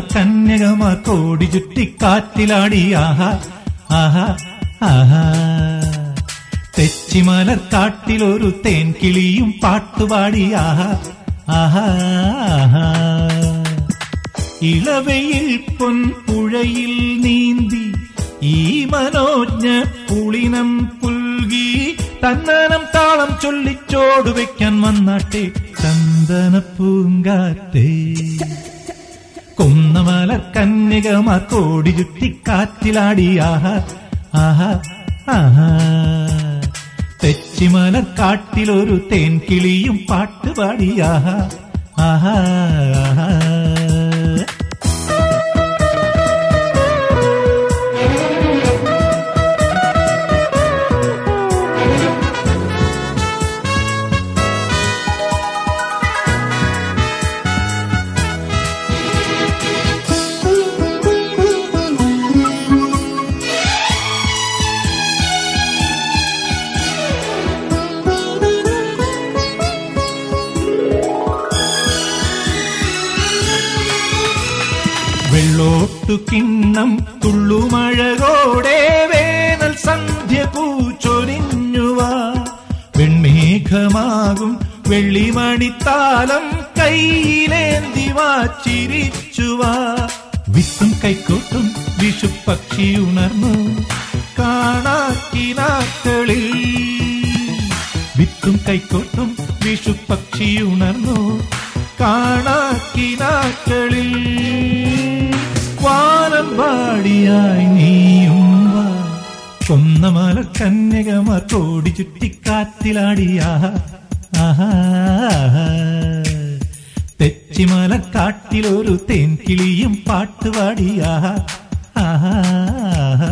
കന്യകമാർ കോടി ചുറ്റി കാറ്റിലാടി ആഹാ ആഹാ ആഹാ തെച്ചിമലർ കാട്ടിലൊരു തേൻകിളിയും പാട്ടുപാടി ആഹാ ആഹാ ആഹാ ഇളവയിൽ പൊൻപുഴയിൽ നീന്തി ഈ മനോജ്ഞ പുളിനം പുൽകി തന്നനം താളം ചൊല്ലിച്ചോട് വെക്കാൻ വന്നാട്ടെ ചന്ദന പൂങ്കാറ്റേ കുന്നമലർ കന്യകമാർ കോടി ചുറ്റി കാറ്റിലാടി ആഹാ ആഹാ ആഹാ തെച്ചിമലർ കാട്ടിലൊരു തേൻകിളിയും പാട്ടുപാടി ആഹാ ആഹാ ആഹാ വെള്ളോട്ടു കിണ്ണം തുള്ളുമഴകോടെ വേനൽ സന്ധ്യ പൂച്ചൊരിഞ്ഞുവാ വെൺമേഘമാകും വെള്ളിമണിത്താലം കയ്യിലേന്തി വാച്ചിരിച്ചുവാ വിത്തും കൈക്കോട്ടും വിഷുപ്പക്ഷി ഉണർന്നു കാണാക്കിനാക്കളിൽ വിത്തും കൈക്കോട്ടും വിഷുപ്പക്ഷി ഉണർന്നു കാണാക്കിനാക്കളിൽ വാനമ്പാടിയായി നീയും വാ കൊന്നമല കന്യകമാർ കോടി ചുറ്റിക്കാറ്റിലാടിയാ ആഹാ ആഹാ. തെച്ചിമല കാട്ടിലൊരു തേൻകിളിയും പാട്ടുപാടിയാ ആഹാ ആഹാ.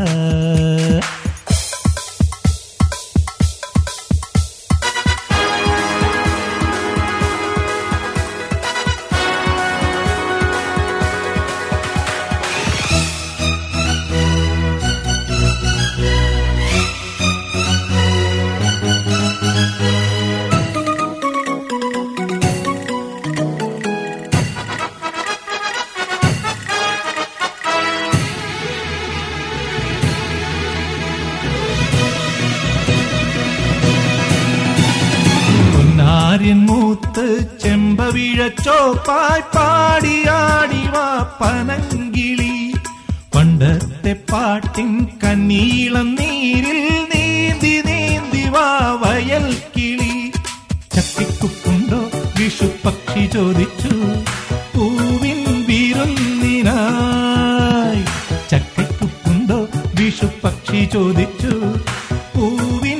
പൊന്നാര്യൻ മൂത്ത് ചെമ്പവിഴ ചോപ്പായി പാടിയാടി വാ പനങ്കിളി പണ്ടത്തെ പാട്ടിൻ കന്നീളം നീരിൽ നീന്തി നീന്തി വാ വയൽ കിളി ചക്കിക്കുണ്ടോ വിഷു പക്ഷി ചോദിച്ചു പൂവിൻ വിരുന്നിനായി ചക്കയ്ക്കുണ്ടോ വിഷു പക്ഷി ചോദിച്ചു പൂവിൻ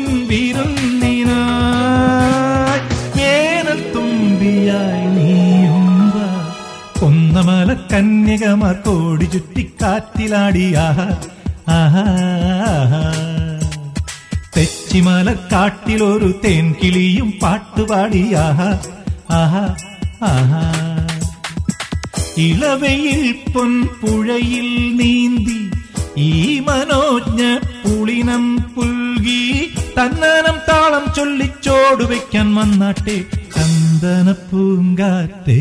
വിരുന്നിനായി വേനൽ തുമ്പിയായി നീയും വാ കൊന്നമല കന്യകമാർ കോടി ചുറ്റിക്കാറ്റിലാടിയാ ആഹാ ആഹാ. തെച്ചിമല കാട്ടിലൊരു തേൻകിളിയും പാട്ടുപാടിയാ ആഹാ ആഹാ ഇളവയിൽ പൊൻപുഴയിൽ നീന്തി ഈ മനോജ്ഞ പുളിനം പുൽകി തന്നനം താളം ചൊല്ലിച്ചോട് വെക്കാൻ വന്നാട്ടെ ചന്ദന പൂങ്കാറ്റേ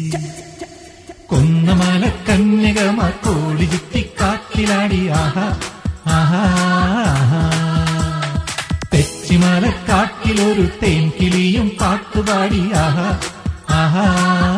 കൊന്നമല കന്യകമാർ കോടി ചുറ്റിക്കാറ്റിലാടി ആഹാ ആഹാ ആഹാ. തെച്ചിമല കാട്ടിലൊരു തേൻകിളിയും പാട്ടുപാടി ആഹാ ആഹാ